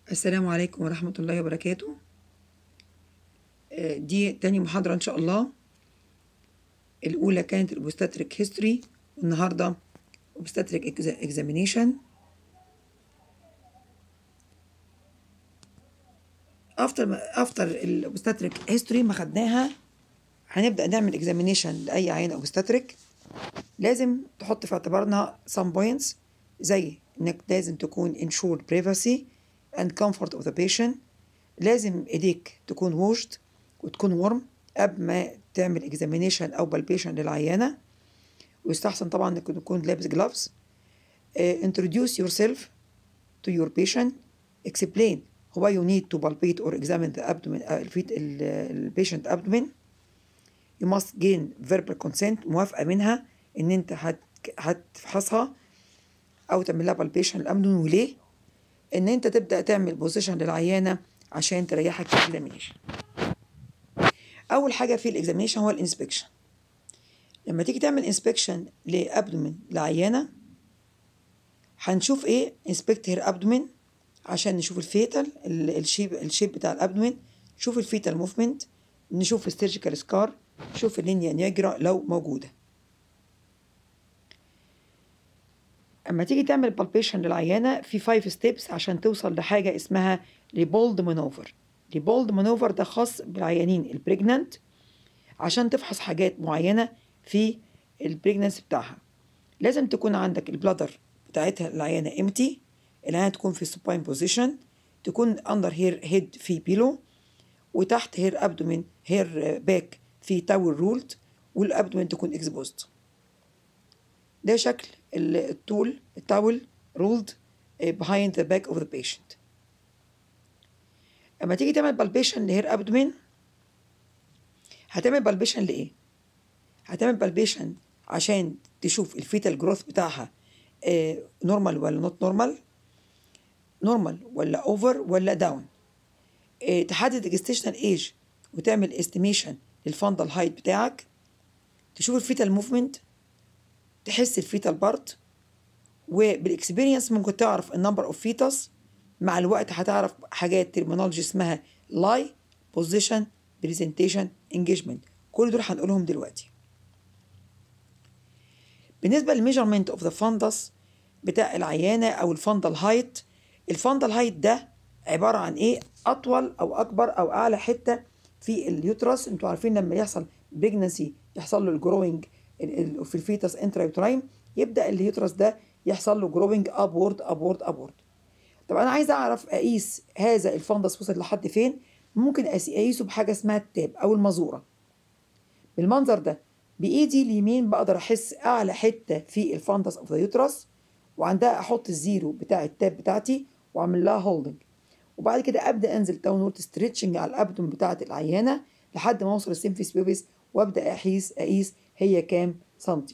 السلام عليكم ورحمة الله وبركاته آه، دي تاني محاضرة إن شاء الله الأولى كانت الأوبستاتريك هيستوري والنهاردة أوبستاتريك إكزامينيشن افتر افتر الاوبستاتريك هيستوري ما خدناها هنبدا نعمل اكزامينيشن لاي عيان اوبستاتريك لازم تحط في اعتبارنا some points زي انك لازم تكون ensured privacy and comfort of the patient لازم ايديك تكون washed وتكون warm قبل ما تعمل اكزامينيشن او بالبيشن للعيانه ويستحسن طبعا انك تكون لابس gloves uh, introduce yourself to your patient explain why you need to palpate or examine the abdomen uh, الفيت ال patient abdomen you must gain verbal consent موافقة منها إن أنت هت هتفحصها أو تعمل لها palpation الأبدومين وليه؟ إن أنت تبدأ تعمل بوزيشن للعيانة عشان تريحك في الإكزامينيشن. أول حاجة في الإكزامينيشن هو الإنسبكشن. لما تيجي تعمل انسبكشن لأبدومين لعيانة هنشوف إيه؟ انسبكت هير أبدومين عشان نشوف الفيتال الشيب الشيب بتاع الأبدومين نشوف الفيتال موفمنت نشوف السيرجيكال سكار نشوف اللينيا نيجرا لو موجودة اما تيجي تعمل بالبيشن للعيانة في 5 ستيبس عشان توصل لحاجة اسمها ريبولد مانوفر ريبولد مانوفر ده خاص بالعيانين البريجنانت عشان تفحص حاجات معينة في البريجنانس بتاعها لازم تكون عندك البلادر بتاعتها العيانة امتي العيانة تكون في supine بوزيشن تكون اندر هير هيد في بيلو وتحت هير ابدومين هير باك في تاول رولد والابدومين تكون اكسبوزد ده شكل الطول التاول رولد behind the back of the patient اما تيجي تعمل بالبيشن لهير ابدومين هتعمل بالبيشن لايه هتعمل بالبيشن عشان تشوف الفيتال جروث بتاعها نورمال ولا نوت نورمال نورمال ولا اوفر ولا داون تحدد الجستيشنال ايج وتعمل استيميشن للفندل هايت بتاعك تشوف الفيتال موفمنت تحس الفيتال بارت وبالاكسبيرينس ممكن تعرف النمبر اوف فيتس مع الوقت هتعرف حاجات ترمينولوجي اسمها لاي بوزيشن بريزنتيشن انجيجمنت كل دول هنقولهم دلوقتي بالنسبه للميجرمنت اوف ذا فندس بتاع العيانه او الفندل هايت الفندل هايت ده عباره عن ايه اطول او اكبر او اعلى حته في اليوترس انتوا عارفين لما يحصل بريجنسي يحصل له الجروينج في الفيتس انترايوترايم يبدا اليوترس ده يحصل له جروينج ابورد ابورد ابورد طب انا عايز اعرف اقيس هذا الفندس وصل لحد فين ممكن اقيسه بحاجه اسمها التاب او المزوره بالمنظر ده بايدي اليمين بقدر احس اعلى حته في الفندس اوف ذا يوترس وعندها احط الزيرو بتاع التاب بتاعتي واعمل لها هولدنج وبعد كده ابدا انزل داونورد ستريتشنج على الابدوم بتاعه العيانه لحد ما اوصل السيمفيس بيبس وابدا اقيس اقيس هي كام سنتي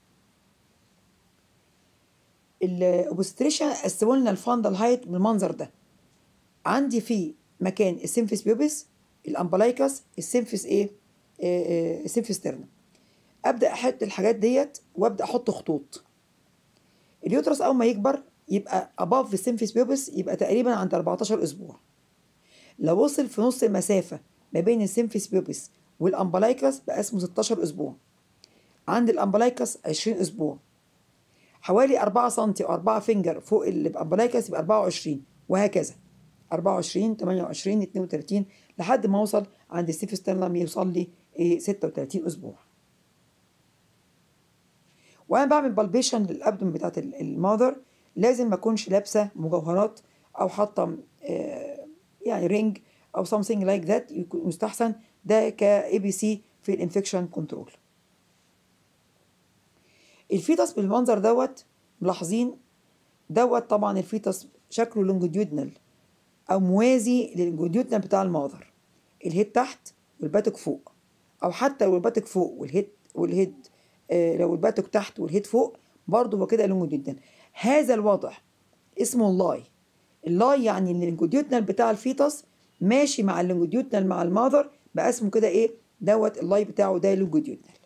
الاوبستريشن قسموا لنا الفاندل هايت بالمنظر ده عندي في مكان السيمفيس بيبس الامبلايكس السيمفيس ايه آه السيمفيس ترنا ابدا احط الحاجات ديت وابدا احط خطوط اليوترس اول ما يكبر يبقى above السيمفيس بيوبس يبقى تقريبا عند 14 اسبوع لو وصل في نص المسافة ما بين السيمفيس بيوبس والامبلايكس بقى اسمه 16 اسبوع عند الامبلايكس 20 اسبوع حوالي 4 سم او 4 فينجر فوق الامبلايكس يبقى 24 وهكذا 24 28 32 لحد ما اوصل عند السيمفيس ترنم يوصل لي 36 اسبوع وانا بعمل بالبيشن للابدن بتاعت الماذر لازم ما اكونش لابسه مجوهرات او حاطه يعني رينج او something like that يكون يستحسن ده كاي بي سي في الانفكشن كنترول الفيتس بالمنظر دوت ملاحظين دوت طبعا الفيتس شكله لونجيتيودنال او موازي للونجيتيودنال بتاع الماذر الهيد تحت والباتك فوق او حتى لو الباتك فوق والهيد والهيد آه لو الباتك تحت والهيد فوق برضه هو كده لونجيتيودنال هذا الوضع اسمه اللاي اللاي يعني ان اللونجيتيودنال بتاع الفيتس ماشي مع اللونجيتيودنال مع الماذر بقى اسمه كده ايه دوت اللاي بتاعه ده لونجيتيودنال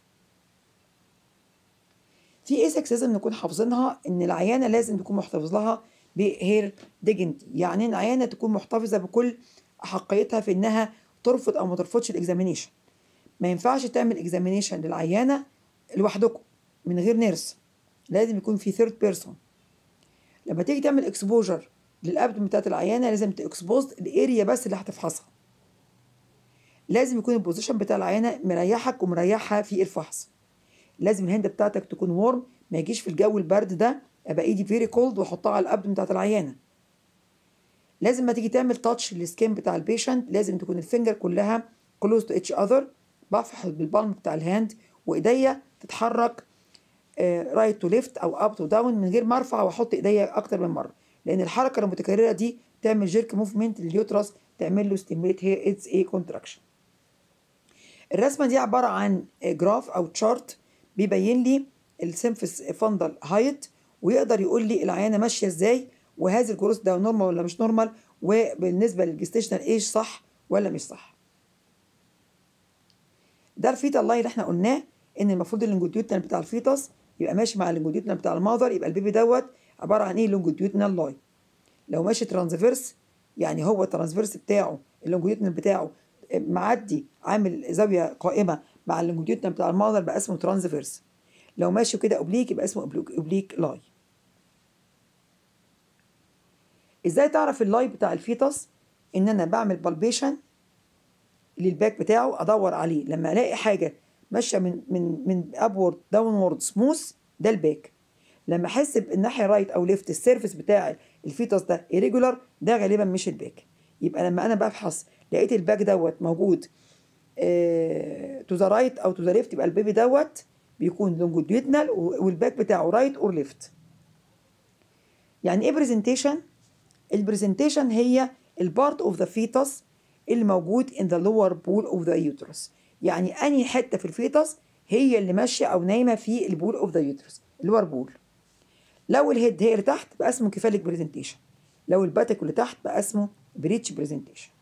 في ايسكس لازم نكون حافظينها ان العيانه لازم تكون محتفظ لها بهير ديجنتي يعني ان العيانه تكون محتفظه بكل احقيتها في انها ترفض او ما ترفضش الاكزامينيشن ما ينفعش تعمل اكزامينيشن للعيانه لوحدكم من غير نيرس لازم يكون في ثيرد بيرسون لما تيجي تعمل اكسبوجر للابدن بتاعت العيانه لازم تاكسبوز الاريا بس اللي هتفحصها لازم يكون البوزيشن بتاع العيانه مريحك ومريحها في الفحص لازم الهند بتاعتك تكون وورم ما يجيش في الجو البرد ده ابقى ايدي فيري كولد واحطها على الابدن بتاعت العيانه لازم ما تيجي تعمل تاتش للسكين بتاع البيشنت لازم تكون الفنجر كلها كلوز تو اتش اذر بفحص بالبالم بتاع الهاند وايديا تتحرك رايت تو ليفت او اب تو داون من غير ما ارفع واحط ايديا اكتر من مره لان الحركه المتكرره دي تعمل جيرك موفمنت لليوترس تعمل له ستيميليت هي اتس اي كونتراكشن الرسمه دي عباره عن جراف او تشارت بيبين لي السيمفس فاندل هايت ويقدر يقول لي العيانه ماشيه ازاي وهذا الجروس ده نورمال ولا مش نورمال وبالنسبه للجستيشنال ايج صح ولا مش صح ده الفيتا الله اللي احنا قلناه ان المفروض اللونجيتيودنال بتاع الفيتس يبقى ماشي مع اللونجيتيودنال بتاع الماذر يبقى البيبي دوت عباره عن ايه لونجيتيودنال لاي لو ماشي ترانسفيرس يعني هو الترانسفيرس بتاعه اللونجيتيودنال بتاعه معدي عامل زاويه قائمه مع اللونجيتيودنال بتاع الماذر بقى اسمه ترانسفيرس لو ماشي كده اوبليك يبقى اسمه اوبليك لاي ازاي تعرف اللاي بتاع الفيتس ان انا بعمل بالبيشن للباك بتاعه ادور عليه لما الاقي حاجه ماشيه من من من ابورد داونورد سموث ده الباك لما احس بالناحيه رايت او ليفت السيرفيس بتاع الفيتس ده irregular ده غالبا مش الباك يبقى لما انا بفحص لقيت الباك دوت موجود تو ذا رايت او تو ذا ليفت يبقى البيبي دوت بيكون لونجيتودنال والباك بتاعه رايت اور ليفت يعني ايه برزنتيشن البرزنتيشن هي البارت اوف ذا فيتس اللي موجود in the lower pool of the uterus يعني انهي حته في الفيتس هي اللي ماشيه او نايمه في البول اوف ذا يوترس اللور بول لو الهيد هي اللي تحت بقى اسمه كيفاليك برزنتيشن لو الباتك اللي تحت بقى اسمه بريتش برزنتيشن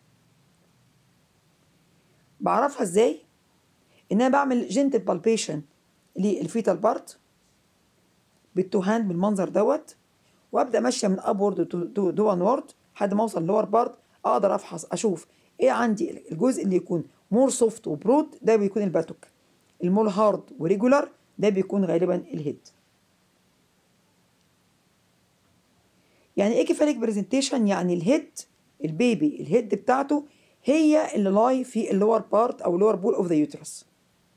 بعرفها ازاي ان انا بعمل جنتل بالبيشن للفيتال بارت بالتو هاند بالمنظر دوت وابدا ماشيه من ابورد تو داونورد لحد ما اوصل لور بارت اقدر افحص اشوف ايه عندي الجزء اللي يكون مور سوفت وبرود ده بيكون الباتوك المور هارد وريجولار ده بيكون غالبا الهيد يعني ايه كيفاليك برزنتيشن يعني الهيد البيبي الهيد بتاعته هي اللي لاي في اللور بارت او اللور بول اوف ذا يوترس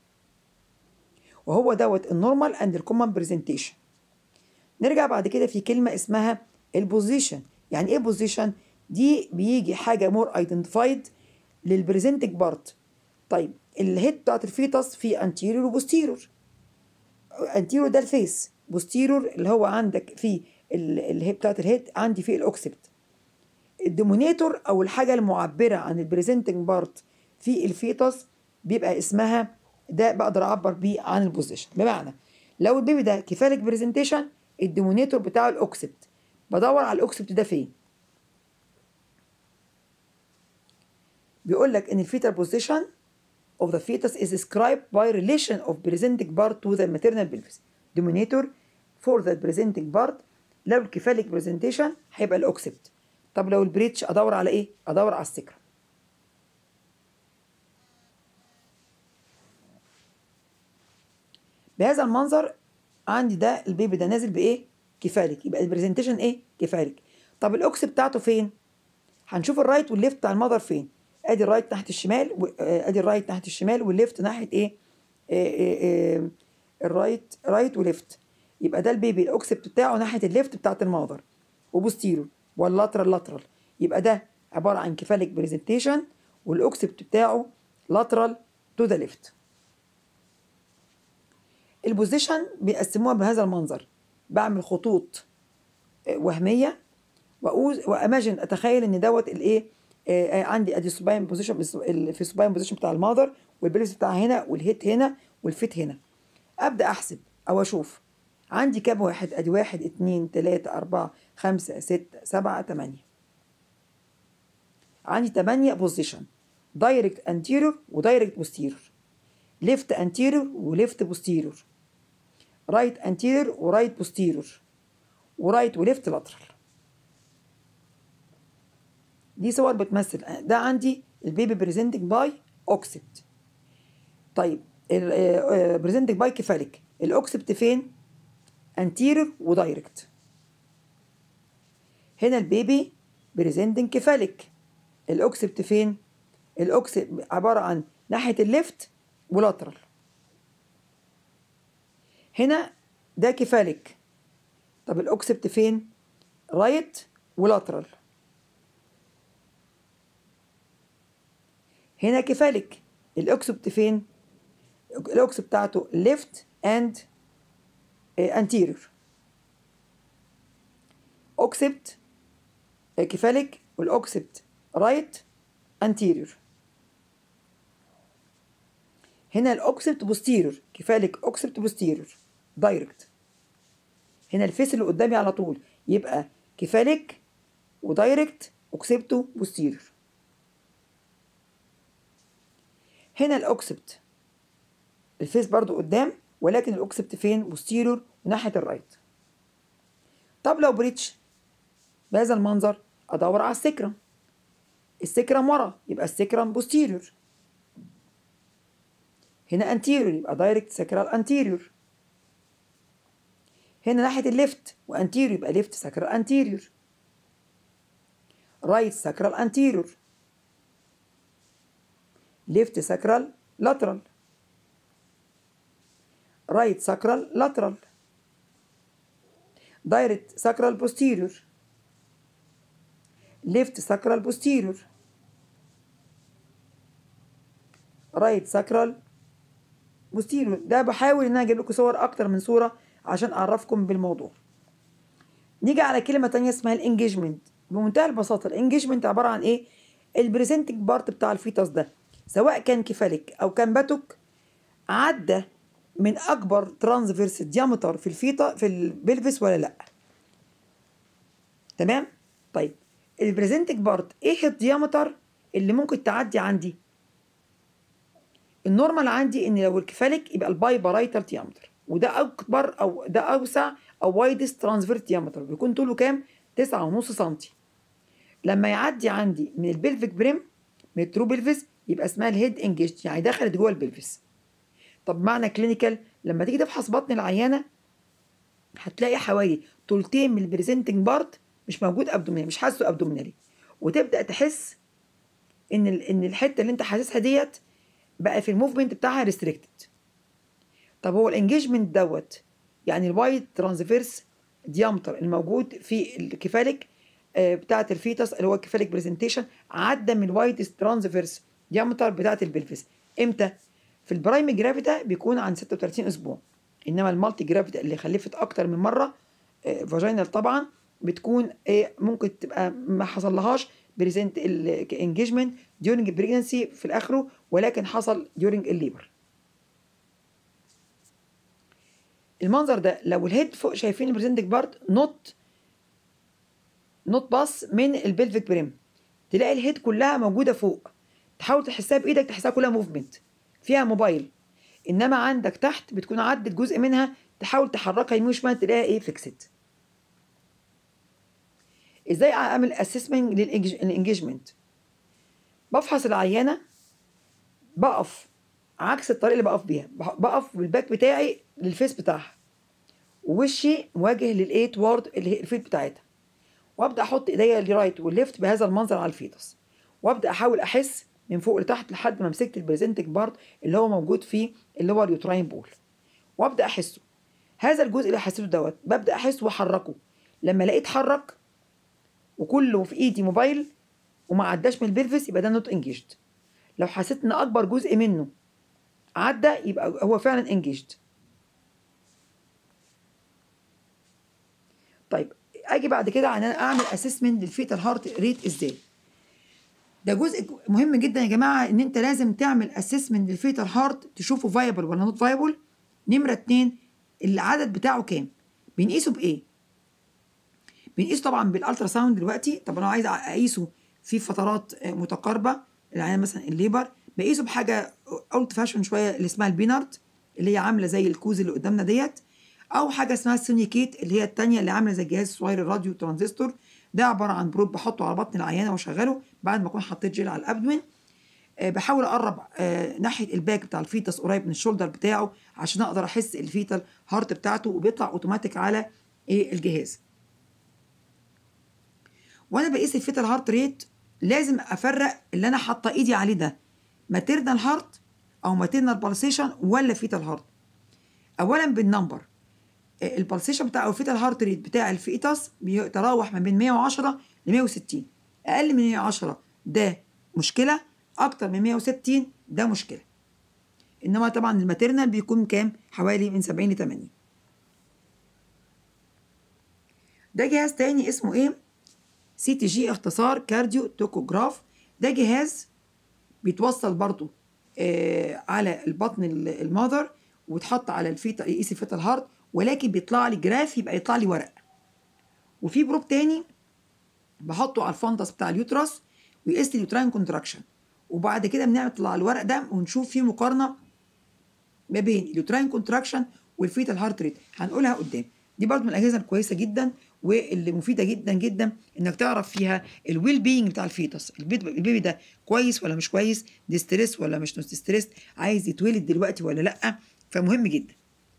وهو دوت النورمال اند الكومن برزنتيشن نرجع بعد كده في كلمه اسمها البوزيشن يعني ايه بوزيشن دي بيجي حاجه مور ايدنتيفايد للبريزنتنج بارت طيب الهيد بتاعت الفيتس في انتيريور وبوستيرور انتيريور ده الفيس بوستيرور اللي هو عندك في الهيد بتاعت الهيد عندي فيه الاوكسبت الدومينيتور او الحاجه المعبره عن البريزنتنج بارت في الفيتس بيبقى اسمها ده بقدر اعبر بيه عن البوزيشن بمعنى لو البيبي ده كفالك بريزنتيشن الدومينيتور بتاعه الاوكسبت بدور على الاوكسبت ده فين بيقول لك ان الفيتال بوزيشن of the fetus is described by relation of presenting part to the maternal pelvis dominator for the presenting part لو الكفاليك برزنتيشن هيبقى الاوكسبت طب لو البريتش ادور على ايه ادور على السكر بهذا المنظر عندي ده البيبي ده نازل بايه كفاليك يبقى البرزنتيشن ايه كفاليك طب الاوكس بتاعته فين هنشوف الرايت والليفت بتاع المذر فين ادي الرايت ناحيه الشمال ادي الرايت ناحيه الشمال والليفت ناحيه ايه, إيه, إيه, إيه الرايت رايت وليفت يبقى ده البيبي الاوكسبت بتاعه ناحيه الليفت بتاعت الماذر وبوستيرو واللاترال لاترال يبقى ده عباره عن كفاليك برزنتيشن والاوكسبت بتاعه لاترال تو ذا ليفت البوزيشن بيقسموها بهذا المنظر بعمل خطوط وهميه واقول واماجن اتخيل ان دوت الايه آه عندي ادي سباين بوزيشن في سباين بوزيشن بتاع الماذر والبليس بتاعها هنا والهيت هنا والفيت هنا ابدا احسب او اشوف عندي كام واحد ادي واحد اتنين تلاتة اربعة خمسة ستة سبعة تمانية عندي تمانية بوزيشن دايركت انتيريور ودايركت بوستيريور ليفت انتيريور وليفت بوستيريور رايت انتيريور ورايت بوستيريور ورايت وليفت لاترال دي صور بتمثل ده عندي البيبي بريزنتنج باي اوكسبت طيب بريزنتنج باي كفالك الاوكسبت فين انتيريور ودايركت هنا البيبي بريزنتنج كفالك الاوكسبت فين الاوكسبت عباره عن ناحيه الليفت ولاترال هنا ده كفالك طب الاوكسبت فين رايت ولاترال هنا كفالك الاوكسبت فين الاوكس بتاعته ليفت اند انتيريور اوكسبت كفالك والاوكسبت رايت انتيريور هنا الاوكسبت بوستيريور كفالك اوكسبت بوستيريور دايركت هنا الفيس اللي قدامي على طول يبقى كفالك ودايركت اوكسبتو بوستيريور هنا الاوكسبت الفيس برضو قدام ولكن الاوكسبت فين بوستيريور وناحيه الرايت طب لو بريتش بهذا المنظر ادور على السكرم السكرم ورا يبقى السكرم بوستيريور هنا انتيريور يبقى دايركت ساكرال انتيريور هنا ناحيه الليفت وانتيريور يبقى ليفت ساكرال انتيريور رايت ساكرال انتيريور ليفت ساكرال لاترال رايت ساكرال لاترال دايركت ساكرال بوستيريور ليفت ساكرال بوستيريور رايت ساكرال بوستيريور ده بحاول ان انا اجيب لكم صور اكتر من صوره عشان اعرفكم بالموضوع نيجي على كلمه تانية اسمها الانجيجمنت بمنتهى البساطه الانجيجمنت عباره عن ايه البريزنتنج بارت بتاع الفيتاس ده سواء كان كفالك او كان باتوك عدى من اكبر ترانسفيرس ديامتر في الفيتا في البلفس ولا لا تمام طيب البريزنتنج بارت ايه الديامتر اللي ممكن تعدي عندي النورمال عندي ان لو الكفالك يبقى الباي بارايتال ديامتر وده اكبر او ده اوسع او وايدست ترانسفيرس ديامتر بيكون طوله كام 9.5 سم لما يعدي عندي من البلفيك بريم من الترو بلفس يبقى اسمها الهيد انجيج يعني دخلت جوه البلفس طب معنى كلينيكال لما تيجي تفحص بطن العيانه هتلاقي حوالي تلتين من البريزنتنج بارت مش موجود ابدومينالي مش حاسه ابدومينالي وتبدا تحس ان ان الحته اللي انت حاسسها ديت بقى في الموفمنت بتاعها ريستريكتد طب هو الانجيجمنت دوت يعني الوايد ترانسفيرس ديامتر الموجود في الكفالك بتاعه الفيتس اللي هو الكفالك برزنتيشن عدى من الوايد ترانسفيرس ديامتر بتاعه البلفس امتى في البرايم جرافيتا بيكون عن 36 اسبوع انما المالتي جرافيتا اللي خلفت اكتر من مره فاجينال طبعا بتكون ايه ممكن تبقى ما حصلهاش بريزنت الانجيجمنت ديورنج البريجنسي في الاخره ولكن حصل ديورنج الليبر المنظر ده لو الهيد فوق شايفين البريزنتنج بارت نوت نوت باص من البلفيك بريم تلاقي الهيد كلها موجوده فوق تحاول تحسها بايدك تحسها كلها موفمنت فيها موبايل انما عندك تحت بتكون عدت جزء منها تحاول تحركها يمين وشمال تلاقيها ايه فيكسد ازاي اعمل اسسمنت للانجيجمنت بفحص العيانه بقف عكس الطريقه اللي بقف بيها بقف بالباك بتاعي للفيس بتاعها ووشي مواجه للايه توارد الفيت بتاعتها وابدا احط ايديا الرايت والليفت بهذا المنظر على الفيتس وابدا احاول احس من فوق لتحت لحد ما مسكت البريزنتنج بارت اللي هو موجود فيه اللي هو اليوتراين بول وابدا احسه هذا الجزء اللي حسيته دوت ببدا احسه واحركه لما لقيت اتحرك وكله في ايدي موبايل وما عداش من البلفس يبقى ده نوت انجيجد لو حسيت ان اكبر جزء منه عدى يبقى هو فعلا انجيجد طيب اجي بعد كده ان انا اعمل اسسمنت للفيتال هارت ريت ازاي ده جزء مهم جدا يا جماعه ان انت لازم تعمل اسسمنت للفيتال هارت تشوفه فايبل ولا نوت فايبل نمره اتنين العدد بتاعه كام بنقيسه بايه بنقيسه طبعا بالالترا ساوند دلوقتي طب انا عايز اقيسه في فترات متقاربه العيان مثلا الليبر بقيسه بحاجه اولد فاشن شويه اللي اسمها البينارت اللي هي عامله زي الكوز اللي قدامنا ديت او حاجه اسمها السونيكيت اللي هي الثانيه اللي عامله زي الجهاز الصغير الراديو ترانزستور ده عباره عن بروب بحطه على بطن العيانه واشغله بعد ما اكون حطيت جيل على الابدومين آه، بحاول اقرب آه، ناحيه الباك بتاع الفيتس قريب من الشولدر بتاعه عشان اقدر احس الفيتال هارت بتاعته وبيطلع اوتوماتيك على ايه الجهاز وانا بقيس الفيتال هارت ريت لازم افرق اللي انا حاطه ايدي عليه ده ماتيرنال هارت او ماتيرنال بالسيشن ولا فيتال هارت اولا بالنمبر آه، البلسيشن بتاع او الفيتال هارت ريت بتاع الفيتاس بيتراوح ما بين 110 ل 160 اقل من 110 ده مشكله اكتر من 160 ده مشكله انما طبعا الماتيرنال بيكون كام حوالي من 70 ل 80 ده جهاز تاني اسمه ايه سي تي جي اختصار كارديو توكوجراف ده جهاز بيتوصل برضو آه على البطن ال- المذر ويتحط على الفيتا يقيس الفيتال هارت ولكن بيطلع لي جراف يبقى يطلع لي ورق وفي بروب تاني بحطه على الفندس بتاع اليوترس ويقيس لي اليوتراين كونتراكشن وبعد كده بنطلع الورق ده ونشوف فيه مقارنه ما بين اليوتراين كونتراكشن والفيتال هارت ريت هنقولها قدام دي برضو من الاجهزه الكويسه جدا واللي مفيده جدا جدا انك تعرف فيها الويل بينج بتاع الفيتس البيت- البيبي ده كويس ولا مش كويس ديستريس ولا مش ديستريس عايز يتولد دلوقتي ولا لا فمهم جدا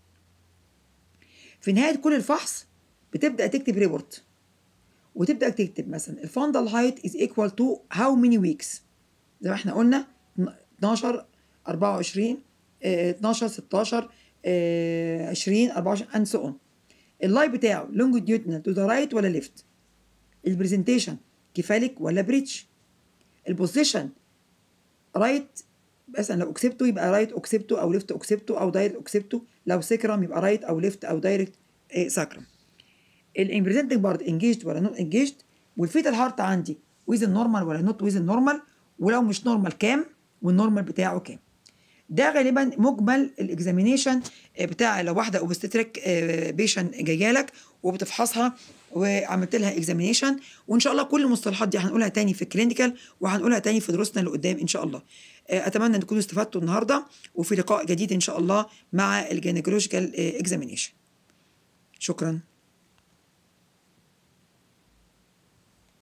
في نهايه كل الفحص بتبدا تكتب ريبورت وتبدا تكتب مثلا الفاندال هايت از ايكوال تو هاو ماني ويكس زي ما احنا قلنا 12 24 آه، 12 16 آه، 20 24 اند سو اون اللاي بتاعه لونجيتيودنال تو ذا رايت ولا ليفت البرزنتيشن كيفاليك ولا بريتش البوزيشن رايت مثلا لو اكسبته يبقى رايت اكسبته او ليفت اكسبته او دايركت اكسبته لو سكرم يبقى رايت او ليفت او دايركت ساكرم الامبريزنتنج بارت انجيجد ولا نوت انجيجد والفيتال هارت عندي ويز النورمال ولا نوت ويز النورمال ولو مش نورمال كام والنورمال بتاعه كام ده غالبا مجمل الاكزامينيشن بتاع لو واحده اوبستريك بيشن جايه لك وبتفحصها وعملت لها اكزامينيشن وان شاء الله كل المصطلحات دي هنقولها تاني في الكلينيكال وهنقولها تاني في دروسنا اللي قدام ان شاء الله آه، اتمنى ان تكونوا استفدتوا النهارده وفي لقاء جديد ان شاء الله مع الجينيكولوجيكال اكزامينيشن شكرا